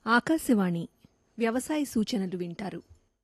ఆకాశవాణి వ్యవసాయ సూచనలు వింటారు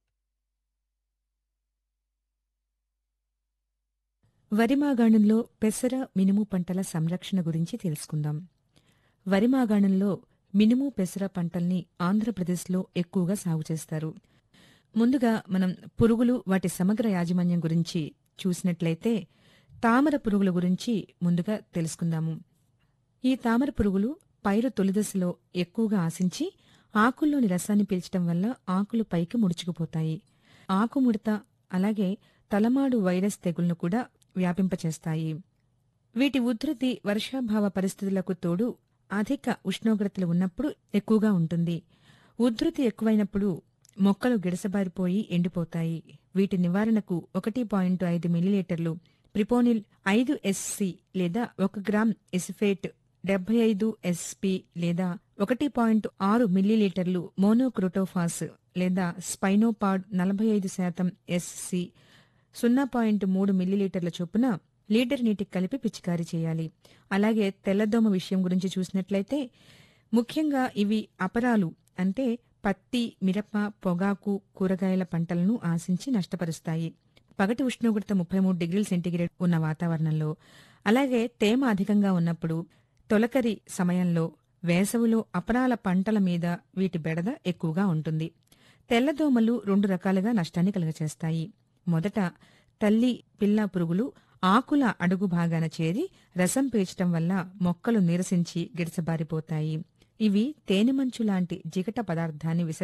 వరి మాగాణంలో పెసర మినుము పంటల సంరక్షణ గురించి తెలుసుకుందాం వరి మాగాణంలో మినుము పెసర పంటల్ని ఆంధ్రప్రదేశ్లో ఎక్కువగా సాగు చేస్తారు ముందుగా మనం పురుగులు వాటి సమగ్ర యాజమాన్యం గురించి చూసినట్లయితే తామర పురుగుల గురించి ముందుగా తెలుసుకుందాము ఈ తామర పురుగులు పైరు తొలిదశలో ఎక్కువగా ఆశించి ఆకుల్లోని రసాన్ని పీల్చడం వల్ల ఆకులు పైకి ముడుచుకుపోతాయి ఆకుముడత అలాగే తలమాడు వైరస్ తెగుళ్లను కూడా వ్యాపింపచేస్తాయి వీటి ఉధృతి వర్షాభావ పరిస్థితులకు తోడు అధిక ఉష్ణోగ్రతలు ఉన్నప్పుడు ఎక్కువగా ఉంటుంది ఉధృతి ఎక్కువైనప్పుడు మొక్కలు గిడసబారిపోయి ఎండిపోతాయి వీటి నివారణకు ఒకటి పాయింట్ ఐదు మిల్లీలీటర్లు ప్రిపోనిల్ ఐదు ఎస్సి లేదా ఒక గ్రామ్ ఎసిఫేట్ డెబ్బై ఐదు ఎస్పి లేదా ఒకటి పాయింట్ ఆరు మిల్లీలీటర్లు మోనోక్రోటోఫాస్ లేదా స్పైనోపాడ్ నలభై ఐదు శాతం ఎస్సి సున్నా పాయింట్ మూడు మిల్లీలీటర్ల చొప్పున లీటర్ నీటికి కలిపి పిచికారీ చేయాలి అలాగే తెల్లదోమ విషయం గురించి చూసినట్లయితే ముఖ్యంగా ఇవి అపరాలు అంటే పత్తి మిరప పొగాకు కూరగాయల పంటలను ఆశించి నష్టపరుస్తాయి పగటి ఉష్ణోగ్రత ముప్పై మూడు డిగ్రీల సెంటీగ్రేడ్ ఉన్న వాతావరణంలో అలాగే తేమ అధికంగా ఉన్నప్పుడు తొలకరి సమయంలో వేసవిలో అపరాల పంటల మీద వీటి బెడద ఎక్కువగా ఉంటుంది తెల్లదోమలు రెండు రకాలుగా నష్టాన్ని కలుగచేస్తాయి మొదట తల్లి పిల్ల పురుగులు ఆకుల అడుగు భాగాన చేరి రసం పీల్చటం వల్ల మొక్కలు నీరసించి గిడసబారిపోతాయి ఇవి తేనెమంచు లాంటి జిగట పదార్థాన్ని విసర్జించడం